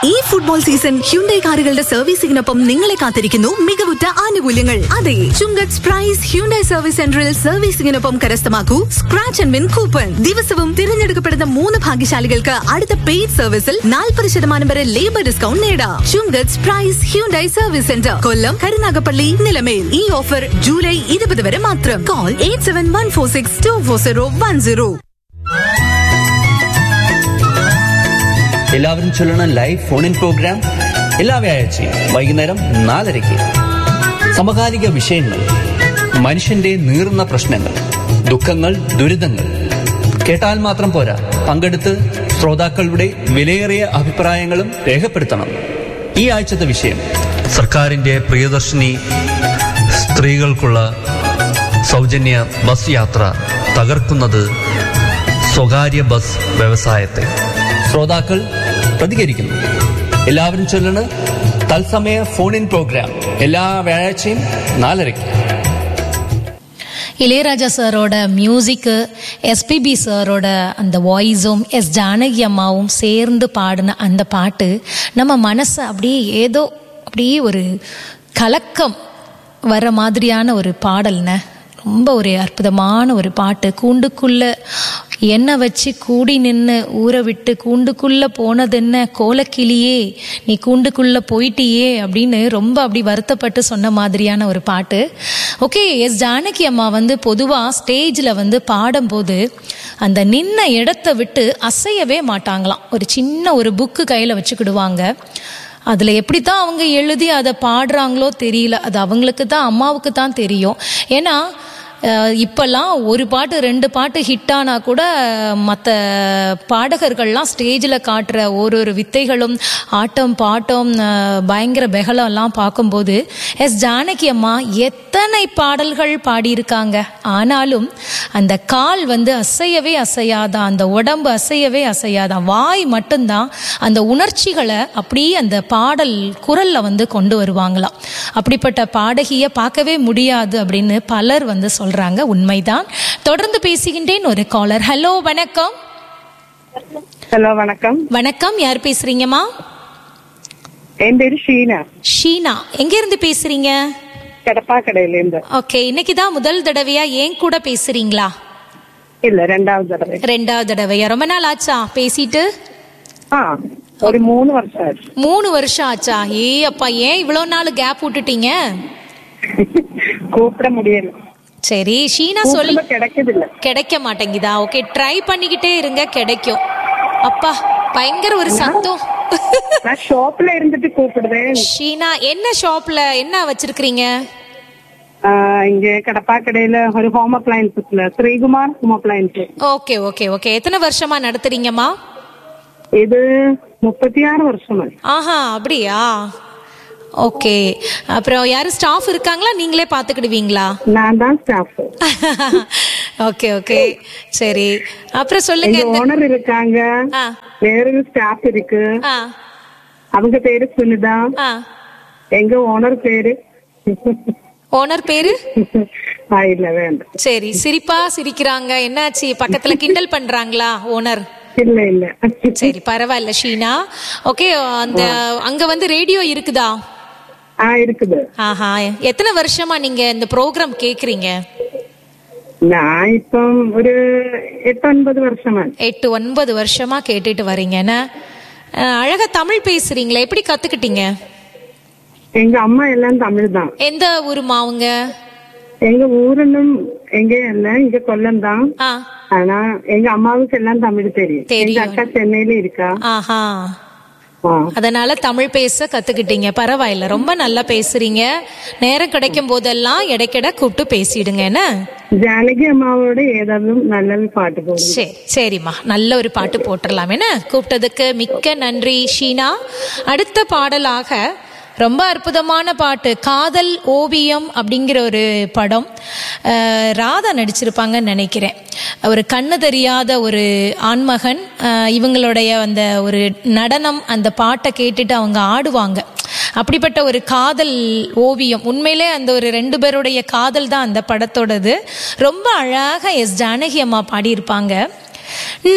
ഈ football season Hyundai കാറുകളുടെ സർവീസിംഗിനൊപ്പം നിങ്ങളെ കാത്തിരിക്കുന്നു മികവുറ്റ ആനുകൂല്യങ്ങൾ അതെ ചുങ്കത്ത് പ്രൈസ് ഹ്യുണ്ടൈ സർവീസ് സെന്ററിൽ സർവീസിംഗിനൊപ്പം കരസ്ഥമാക്കൂ സ്ക്രാച്ച് ആൻഡ് വിൻ കൂപ്പൺ ദിവസവും തിരഞ്ഞെടുക്കപ്പെടുന്ന മൂന്ന് ഭാഗ്യശാലികൾക്ക് അടുത്ത പെയ്ഡ് സർവീസിൽ നാൽപ്പത് ശതമാനം വരെ ലേബർ ഡിസ്കൗണ്ട് നേടാം Chungath Prize Hyundai service centre Kollam Karunagappally Nilamel ഈ ഓഫർ ജൂലൈ ഇരുപത് വരെ മാത്രം call eight seven one four six two four zero one zero എല്ലാവരും ചൊല്ലണ ലൈവ് ഫോൺ ഇൻ പ്രോഗ്രാം എല്ലാ വ്യാഴാഴ്ചയും വൈകുന്നേരം നാലരയ്ക്ക് സമകാലിക വിഷയങ്ങൾ മനുഷ്യന്റെ നീറുന്ന പ്രശ്നങ്ങൾ ദുഃഖങ്ങൾ ദുരിതങ്ങൾ കേട്ടാൽ മാത്രം പോരാ പങ്കെടുത്ത് ശ്രോതാക്കളുടെ വിലയേറിയ അഭിപ്രായങ്ങളും രേഖപ്പെടുത്തണം ഈ ആഴ്ചത്തെ വിഷയം സർക്കാരിന്റെ പ്രിയദർശിനി സ്ത്രീകൾക്കുള്ള സൗജന്യ ബസ് യാത്ര തകർക്കുന്നത് സ്വകാര്യ ബസ് വ്യവസായത്തെ ശ്രോതാക്കൾ പ്രതികരിക്കുന്നു എല്ലാവരും ചൊല്ലണ് തത്സമയ ഫോൺ ഇൻ പ്രോഗ്രാം എല്ലാ വ്യാഴാഴ്ചയും നാലരയ്ക്ക് இளையராஜா சாரோட மியூசிக்கு எஸ்பிபி சாரோட அந்த வாய்ஸும் எஸ் ஜானகி அம்மாவும் சேர்ந்து பாடின அந்த பாட்டு நம்ம மனசை அப்படியே ஏதோ அப்படியே ஒரு கலக்கம் வர மாதிரியான ஒரு பாடல்ன ரொம்ப ஒரு அற்புதமான ஒரு பாட்டு கூண்டுக்குள்ள என்ன வச்சு கூடி நின்று ஊற விட்டு கூண்டுக்குள்ள போனதென்ன கோலக்கிளியே நீ கூண்டுக்குள்ள போயிட்டியே அப்படின்னு ரொம்ப அப்படி வருத்தப்பட்டு சொன்ன மாதிரியான ஒரு பாட்டு ஓகே எஸ் ஜானகி அம்மா வந்து பொதுவாக ஸ்டேஜில் வந்து பாடும்போது அந்த நின்ன இடத்த விட்டு அசையவே மாட்டாங்களாம் ஒரு சின்ன ஒரு புக்கு கையில் வச்சுக்கிடுவாங்க அதில் எப்படி தான் அவங்க எழுதி அதை பாடுறாங்களோ தெரியல அது அவங்களுக்கு தான் அம்மாவுக்கு தான் தெரியும் ஏன்னா அஹ், இப்பெல்லாம் ஒரு பாட்டு ரெண்டு பாட்டு ஹிட் ஆனா கூட மற்ற பாடகர்கள்லாம் ஸ்டேஜில் காட்டுற ஒரு ஒரு வித்தைகளும் ஆட்டம் பாட்டம் அஹ், பயங்கர பெகலம் எல்லாம் பார்க்கும்போது எஸ் ஜானகி அம்மா எத்தனை பாடல்கள் பாடியிருக்காங்க ஆனாலும் அந்த கால் வந்து அசையவே அசையாதான் அந்த உடம்பு அசையவே அசையாதான் வாய் மட்டும்தான் அந்த உணர்ச்சிகளை அப்படியே அந்த பாடல் குரல்ல வந்து கொண்டு வருவாங்களாம் அப்படிப்பட்ட பாடகியை பார்க்கவே முடியாது அப்படின்னு பலர் வந்து சொல்றாங்க உண்மைதான் தொடர்ந்து பேசுகின்றேன் ஒரு காலர் ஹலோ வணக்கம் ഹലോ വണക്കം வணக்கம் யார் பேசுறீங்கம்மா എൻ പേര് ഷീന ஷீனா எங்க இருந்து பேசுறீங்க കടപ്പാക്കടയിലുണ്ട് ஓகே இன்னைக்கு தான் முதல் தடவையா ஏன் கூட பேசுறீங்களா ഇല്ല രണ്ടാമത് തടവ ரெண்டாவது தடவையா ரொம்ப நாள் ஆச்சா பேசிட்டு ആ ഒരു മൂന്ന് വർഷമായിട്ട് மூணு வருஷம் ஆச்சா ஏ அப்பா ஏன் இவ்வளவு நாள் கேப் விட்டுட்டீங்க കൂപ്പിട മുടിയല്ല சரி ஷீனா சொல்லி കൂപ്പിടുമ്പോ കിടക്കതില്ല கிடைக்க மாட்டேங்குதா ஓகே ட்ரை பண்ணிக்கிட்டே இருங்க கிடைக்கும் அப்பா பயங்கர ஒரு சத்தம் ഞാൻ ഷോപ്പിൽ ഇരുന്നിട്ട് കൂപ്പിടുതേ ஷீனா என்ன ஷாப்ல என்ன வச்சிருக்கீங்க இங்க கடப்பாக்கடையில ஒரு ஹோம் அப்ளையன்சஸ்ல Srikumar home appliance okay okay okay எத்தனை வருஷமா நடத்துறீங்கம்மா இது முப்பத்தி ஆறு வருஷമായി ஆஹா அப்படியா ஓகே அப்புறம் யாரும் ஸ்டாஃப் இருக்காங்களா நீங்களே பாத்துக்கிடுவீங்களா நான் தான் ஸ்டாஃப் ஓகே ஓகே சரி அப்புறம் சொல்லுங்க எங்க இந்த- ஓனர் இருக்காங்க ஆ வேறொரு ஸ்டாஃப் இருக்கு ஆ அவங்க பேரு சுனிதா ஆ எங்க ஓனர் பேரு ஓனர் பேரு ஆ இல்ல வேண்டாம் சரி சிரிப்பா சிரிக்கிறாங்க என்னாச்சு பக்கத்துல கிண்டல் பண்றாங்களா ஓனர் இல்ல இல்ல சரி பரவாயில்ல ஷீனா ஓகே அந்த அங்க வந்து ரேடியோ இருக்குதா ஆ இருக்குது ஆஹா எத்தனை வருஷமா நீங்க இந்த ப்ரோக்ராம் கேக்குறீங்க நான் இப்போ ஒரு எட்டு ஒன்பது வருஷமா எட்டு ஒன்பது வருஷமா கேட்டுட்டு வரீங்கன்னா அஹ், அழகா தமிழ் பேசுறீங்களே எப்படி கத்துக்கிட்டீங்க எங்க அம்மா எல்லாம் தமிழ் தான் எந்த ஊருமா அவங்க எங்க ஊருன்னும் எங்க இல்ல இங்க கொல்லம் தான் ஆ ஆனா எங்க அம்மாவுக்கு எல்லாம் தமிழ் தெரியும் எங்க தெரியும். அக்கா சென்னையில இருக்கா ஆஹா ஆ. அதனால தமிழ் பேச கத்துக்கிட்டீங்க பரவாயில்ல ரொம்ப நல்லா பேசுறீங்க நேரம் கிடைக்கும் போதெல்லாம் இடைக்கிட கூப்பிட்டு பேசிடுங்க என்ன ஜானகி அம்மாவோட ஏதாவது நல்ல பாட்டு போடுங்க சரி சரிம்மா நல்ல ஒரு பாட்டு போட்டுடலாம் என்ன கூப்பிட்டதுக்கு மிக்க நன்றி ஷீனா அடுத்த பாடலாக ரொம்ப அற்புதமான பாட்டு காதல் ஓவியம் அப்படிங்கிற ஒரு படம் அஹ், ராதா நடிச்சிருப்பாங்கன்னு நினைக்கிறேன் ஒரு கண்ணு தெரியாத ஒரு ஆண்மகன் அஹ், இவங்களுடைய அந்த ஒரு நடனம் அந்த பாட்டை கேட்டுட்டு அவங்க ஆடுவாங்க அப்படிப்பட்ட ஒரு காதல் ஓவியம் உண்மையிலே அந்த ஒரு ரெண்டு பேருடைய காதல் தான் அந்த படத்தோடது ரொம்ப அழகாக எஸ் ஜானகி அம்மா பாடியிருப்பாங்க